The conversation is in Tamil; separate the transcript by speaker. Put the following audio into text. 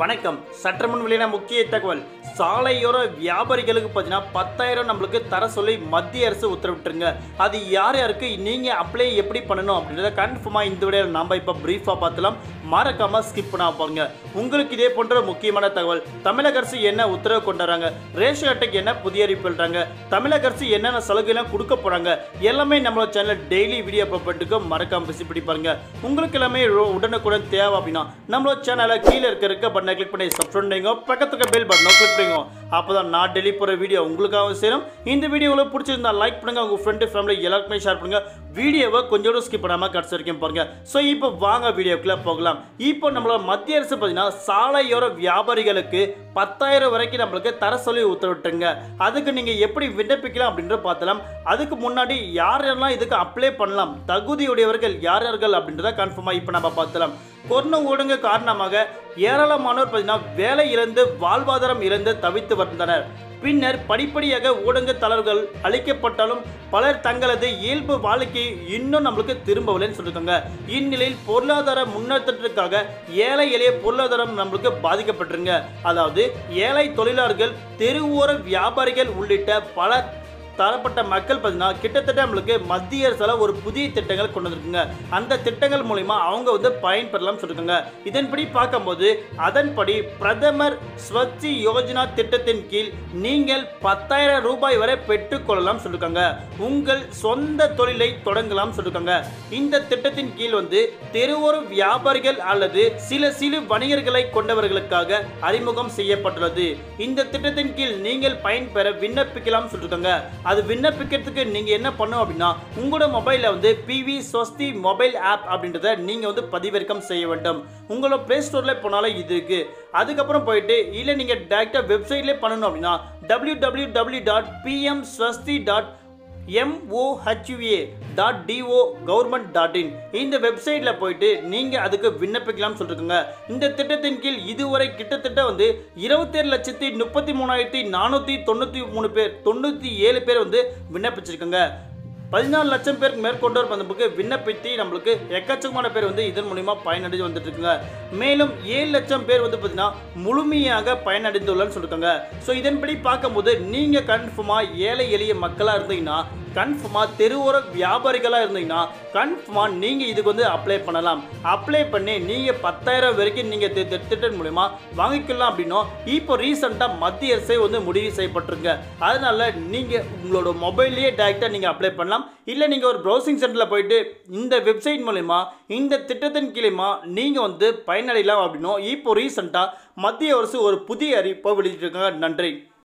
Speaker 1: வணக்கம் சற்றமுன் வெளியான முக்கிய தகவல் சாலையோர வியாபாரிகளுக்கு பார்த்தீங்கன்னா பத்தாயிரம் நம்மளுக்கு தர சொல்லி மத்திய அரசு உத்தரவிட்டுருங்க அது யார் யாருக்கு நீங்கள் அப்ளை எப்படி பண்ணணும் அப்படின்றத கன்ஃபார்மாக இந்த வீடியோவில் நாம் இப்போ ப்ரீஃபாக பார்த்துலாம் மறக்காமல் ஸ்கிப் பண்ண பாருங்க உங்களுக்கு இதே போன்ற முக்கியமான தகவல் தமிழக அரசு என்ன உத்தரவு கொண்டு வராங்க ரேஷன் அட்டைக்கு என்ன புதிய அறிவிப்பு சொல்றாங்க தமிழக அரசு என்னென்ன சலுகைலாம் கொடுக்க போகிறாங்க எல்லாமே நம்மளோட சேனல் டெய்லி வீடியோ போட்டுக்கு மறக்காம பேசி பிடிப்பாருங்க உங்களுக்கு எல்லாமே ரொ- உடனுக்குடன் தேவை அப்படின்னா நம்மளோட சேனலை கீழே இருக்க இருக்க பட்டனை கிளிக் பண்ணி சப்ஸ்கிரைப் பண்ணிங்க பக்கத்துக்கு பெல் பட்டனை கிளிக் பண்ணிங்க அப்பதான் நான் டெய்லி போகிற வீடியோ உங்களுக்காக சேரும் இந்த வீடியோவில் பிடிச்சிருந்தா லைக் பண்ணுங்க உங்கள் ஃப்ரெண்டு ஃபேமிலி எல்லாருக்குமே ஷேர் பண்ணுங்க வீடியோவை கொஞ்சோட ஸ்கிப் பண்ணாமல் கடைசி வரைக்கும் பாருங்க ஸோ இப்போ வாங்க வீடியோக்குள்ள போகலாம் இப்போ நம்மளோட மத்திய அரசு பார்த்தீங்கன்னா சாலையோர வியாபாரிகளுக்கு பத்தாயிரம் வரைக்கும் நம்மளுக்கு தர சொல்லி உத்தரவிட்டுருங்க அதுக்கு நீங்கள் எப்படி விண்ணப்பிக்கலாம் அப்படின்ற பார்த்தலாம் அதுக்கு முன்னாடி யார் யாரெல்லாம் இதுக்கு அப்ளை பண்ணலாம் தகுதியுடையவர்கள் யார் யார்கள் அப்படின்றத கன்ஃபார்மாக இப்போ நம்ம பார்த்தலாம் கொரோனா ஊடக காரணமாக ஏராளமானோர் பார்த்தீங்கன்னா வேலை இழந்து வாழ்வாதாரம் இழந்து தவித்து வந்தனர் பின்னர் படிப்படியாக ஊடக தளர்கள் அளிக்கப்பட்டாலும் பலர் தங்களது இயல்பு வாழ்க்கையை இன்னும் நம்மளுக்கு திரும்பவில்லைன்னு சொல்லியிருக்காங்க இந்நிலையில் பொருளாதார முன்னேற்றத்திற்காக ஏழை எளிய பொருளாதாரம் நம்மளுக்கு பாதிக்கப்பட்டிருங்க அதாவது ஏழை தொழிலாளர்கள் தெருவோர வியாபாரிகள் உள்ளிட்ட பல தரப்பட்ட மக்கள் பார்த்தீங்கன்னா கிட்டத்தட்ட நம்மளுக்கு மத்திய அரசால ஒரு புதிய திட்டங்கள் கொண்டு வந்திருக்குங்க அந்த திட்டங்கள் மூலிமா அவங்க வந்து பயன்பெறலாம் சொல்லிருக்காங்க இதன்படி பார்க்கும்போது அதன்படி பிரதமர் ஸ்வச்சி யோஜனா திட்டத்தின் கீழ் நீங்கள் பத்தாயிரம் ரூபாய் வரை பெற்றுக்கொள்ளலாம் சொல்லிருக்காங்க உங்கள் சொந்த தொழிலை தொடங்கலாம் சொல்லிருக்காங்க இந்த திட்டத்தின் கீழ் வந்து தெருவோர வியாபாரிகள் அல்லது சில சிறு வணிகர்களை கொண்டவர்களுக்காக அறிமுகம் செய்யப்பட்டுள்ளது இந்த திட்டத்தின் கீழ் நீங்கள் பயன்பெற விண்ணப்பிக்கலாம் சொல்லிருக்காங்க அது விண்ணப்பிக்கிறதுக்கு நீங்க என்ன பண்ணணும் அப்படின்னா உங்களோட மொபைல்ல வந்து பிவி ஸ்வஸ்தி மொபைல் ஆப் அப்படின்றத நீங்க வந்து பதிவிறக்கம் செய்ய வேண்டும் உங்களோட பிளே ஸ்டோர்ல போனாலும் இது இருக்கு அதுக்கப்புறம் போயிட்டு இல்லை நீங்க டேரக்டா வெப்சைட்லேயே பண்ணணும் அப்படின்னா W W W dot PM ஸ்வஸ்தி dot MOHUA dot DO government dot in இந்த வெப்சைட்டில் போயிட்டு நீங்கள் அதுக்கு விண்ணப்பிக்கலாம் சொல்லிருக்குங்க இந்த திட்டத்தின் கீழ் இதுவரை கிட்டத்தட்ட வந்து இருபத்தேழு லட்சத்தி முப்பத்தி மூணாயிரத்தி நானூற்றி தொண்ணூற்றி மூணு பேர் தொண்ணூற்றி ஏழு பேர் வந்து விண்ணப்பிச்சிருக்காங்க பதினாலு லட்சம் பேருக்கு மேற்கொண்டோர் நமக்கு விண்ணப்பித்து நம்மளுக்கு எக்கச்சக்கமான பேர் வந்து இதன் மூலிமா பயனடைஞ்சு வந்துட்டு இருக்குங்க மேலும் ஏழு லட்சம் பேர் வந்து பார்த்தீங்கன்னா முழுமையாக பயனடைந்துள்ளன்னு சொல்லிருக்காங்க ஸோ இதன்படி பார்க்கும்போது நீங்கள் கன்ஃபார்மாக ஏழை எளிய மக்களாக இருந்தீங்கன்னா கன்ஃபார்மாக தெருவோர வியாபாரிகளாக இருந்தீங்கன்னா கன்ஃபார்மாக நீங்கள் இதுக்கு வந்து அப்ளை பண்ணலாம் அப்ளை பண்ணி நீங்கள் பத்தாயிரம் வரைக்கும் நீங்கள் திட்டம் மூலிமா வாங்கிக்கலாம் அப்படின்னும் இப்போ ரீசெண்டாக மத்திய அரசே வந்து முடிவு செய்யப்பட்டிருங்க அதனால நீங்கள் உங்களோட மொபைல்லையே டேரெக்டாக நீங்கள் அப்ளை பண்ணலாம் இல்லை நீங்கள் ஒரு ப்ரௌசிங் சென்டரில் போயிட்டு இந்த வெப்சைட் மூலிமா இந்த திட்டத்தின் கீழமா நீங்கள் வந்து பயனடையலாம் அப்படின்னும் இப்போ ரீசெண்டாக மத்திய அரசு ஒரு புதிய அறிவிப்பை வெளியிட்டிருக்காங்க நன்றி